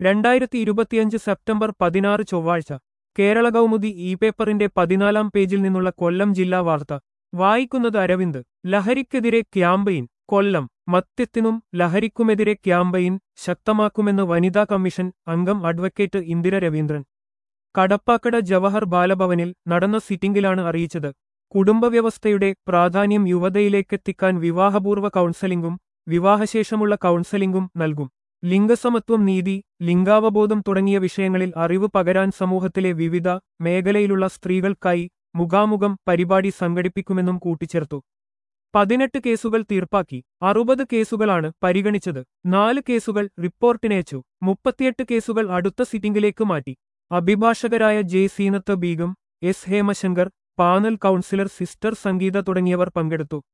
രണ്ടായിരത്തി ഇരുപത്തിയഞ്ച് സെപ്റ്റംബർ പതിനാറ് ചൊവ്വാഴ്ച കേരള കൗമുദി ഇ പേപ്പറിന്റെ പതിനാലാം പേജിൽ നിന്നുള്ള കൊല്ലം ജില്ലാ വാർത്ത വായിക്കുന്നത് അരവിന്ദ് ലഹരിക്കെതിരെ ക്യാമ്പയിൻ കൊല്ലം മദ്യത്തിനും ലഹരിക്കുമെതിരെ ക്യാമ്പയിൻ ശക്തമാക്കുമെന്ന് വനിതാ കമ്മീഷൻ അംഗം അഡ്വക്കേറ്റ് ഇന്ദിര രവീന്ദ്രൻ കടപ്പാക്കട ജവഹർ ബാലഭവനിൽ നടന്ന സിറ്റിംഗിലാണ് അറിയിച്ചത് കുടുംബവ്യവസ്ഥയുടെ പ്രാധാന്യം യുവതയിലേക്കെത്തിക്കാൻ വിവാഹപൂർവ്വ കൗൺസലിംഗും വിവാഹശേഷമുള്ള കൗൺസലിംഗും നൽകും ലിംഗസമത്വം നീതി ലിംഗാവബോധം തുടങ്ങിയ വിഷയങ്ങളിൽ അറിവ് പകരാൻ സമൂഹത്തിലെ വിവിധ മേഖലയിലുള്ള സ്ത്രീകൾക്കായി മുഖാമുഖം പരിപാടി സംഘടിപ്പിക്കുമെന്നും കൂട്ടിച്ചേർത്തു പതിനെട്ട് കേസുകൾ തീർപ്പാക്കി അറുപത് കേസുകളാണ് പരിഗണിച്ചത് നാല് കേസുകൾ റിപ്പോർട്ടിനയച്ചു മുപ്പത്തിയെട്ട് കേസുകൾ അടുത്ത സിറ്റിംഗിലേക്ക് മാറ്റി അഭിഭാഷകരായ J Seenath Beegum S Hemashankar panel counsellor sister Sangeetha തുടങ്ങിയവർ പങ്കെടുത്തു